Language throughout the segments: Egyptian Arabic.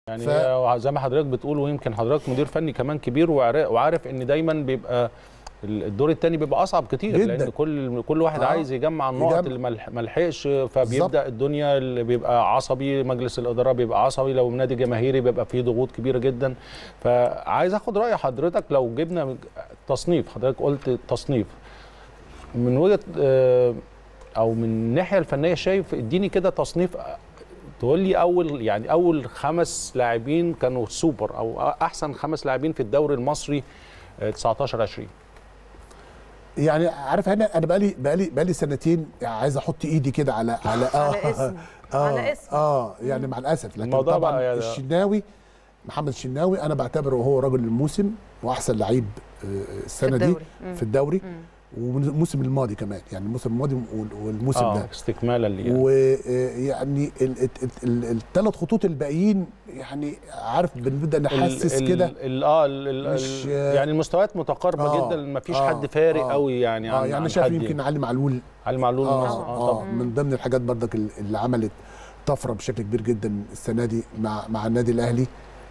يعني ف- ف... زي ما حضرتك بتقول ويمكن حضرتك مدير فني كمان كبير وعارف, وعارف ان دايما بيبقى الدور الثاني بيبقى اصعب كتير جداً. لان كل كل واحد آه. آه. عايز يجمع النقط يجمع. اللي ملح- ملحقش فبيبدا بالظبط. الدنيا اللي بيبقى عصبي مجلس الاداره بيبقى عصبي لو نادي جماهيري بيبقى فيه ضغوط كبيره جدا فعايز اخد راي حضرتك لو جبنا تصنيف حضرتك قلت تصنيف من وجهه آه، او من الناحيه الفنيه شايف اديني كده تصنيف تقول لي اول يعني اول خمس لاعبين كانوا سوبر او احسن خمس لاعبين في الدوري المصري آه، 19 20 يعني عارف انا انا بقالي بقالي بقالي سنتين عايز احط ايدي كده على على على اسم اه على اسم اه يعني مع الاسف لكن الموضوع طبعا بقى يعني- الشناوي محمد الشناوي انا بعتبره هو رجل الموسم واحسن لعيب آه، السنه دي الدوري. مم. في الدوري مم. والموسم الماضي كمان يعني الموسم الماضي وال- والموسم اه ده استكمالا ليه يعني. ويعني الثلاث خطوط الباقيين يعني عارف بنبدا نحسس ال- كده ال- ال- اه ال- ال- مش- ال- يعني المستويات متقاربه آه، جدا ما فيش آه، حد فارق آه. قوي يعني اه عن يعني عن شايف حد يمكن علي معلول علي معلول اه مثلا اه, اه طبعا من ضمن الحاجات برضك اللي عملت طفره بشكل كبير جدا السنه دي مع مع النادي الاهلي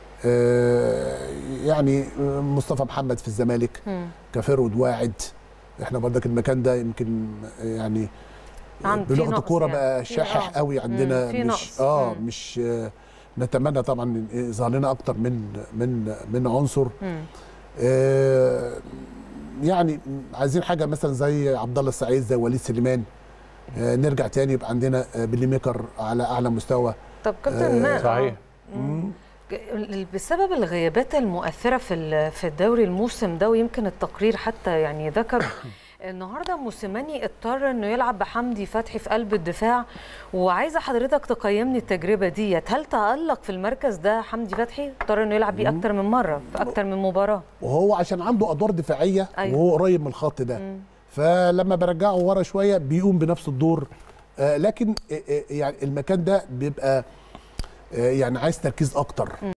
آه يعني آه، مصطفى محمد في الزمالك مم. كفرود واعد احنا برضك المكان ده يمكن آه، يعني عن- في بلغه نقص الكوره يعني. بقى في- شاحح آه. قوي عندنا مم، في مش نقص. اه مم. مش آه نتمنى طبعا يظهر لنا اكتر من من من عنصر مم. آه، يعني عايزين حاجه مثلا زي عبد الله السعيد زي وليد سليمان آه، نرجع تاني يبقى عندنا آه، بيلي ميكر على اعلى مستوى طب آه، كابتن ما صحيح. آه. مم. ج- بسبب الغيابات المؤثرة في ال- في الدوري الموسم ده ويمكن التقرير حتى يعني ذكر النهارده موسيماني اضطر انه يلعب بحمدي فتحي في قلب الدفاع وعايزه حضرتك تقيمني التجربه ديت هل تألق في المركز ده حمدي فتحي اضطر انه يلعب بيه اكتر من مره في اكتر من مباراه وهو عشان عنده ادوار دفاعيه أيوة. وهو قريب من الخط ده مم. فلما برجعه ورا شويه بيقوم بنفس الدور آه، لكن آه، آه، يعني المكان ده بيبقى آه، يعني عايز تركيز اكتر